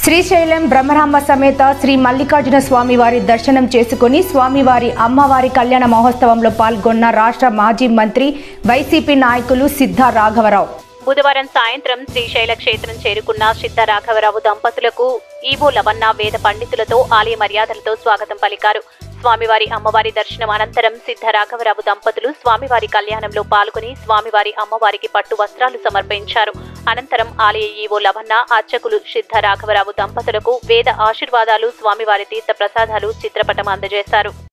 శ్రీశైలం బ్రహ్మరాంబ సమేత శ్రీ మల్లికార్జున స్వామి వారి దర్శనం చేసుకుని స్వామివారి అమ్మవారి కళ్యాణ మహోత్సవంలో పాల్గొన్న రాష్ట్ర మాజీ మంత్రి వైసీపీ నాయకులు సిద్ధ రాఘవరావు బుధవారం సాయంత్రం శ్రీశైల క్షేత్రం చేరుకున్న సిద్ధ రాఘవరావు దంపతులకు ఈవో లవన్న వేద పండితులతో ఆలయ మర్యాదలతో స్వాగతం పలికారు స్వామివారి అమ్మవారి దర్శనం అనంతరం సిద్ధ రాఘవరావు దంపతులు స్వామివారి కళ్యాణంలో పాల్గొని స్వామివారి అమ్మవారికి పట్టు వస్త్రాలు సమర్పించారు అనంతరం ఆలయ ఈవో లవన్న అర్చకులు సిద్ధ రాఘవరావు దంపతులకు వేద ఆశీర్వాదాలు స్వామివారి తీర్థ ప్రసాదాలు చిత్రపటం అందజేశారు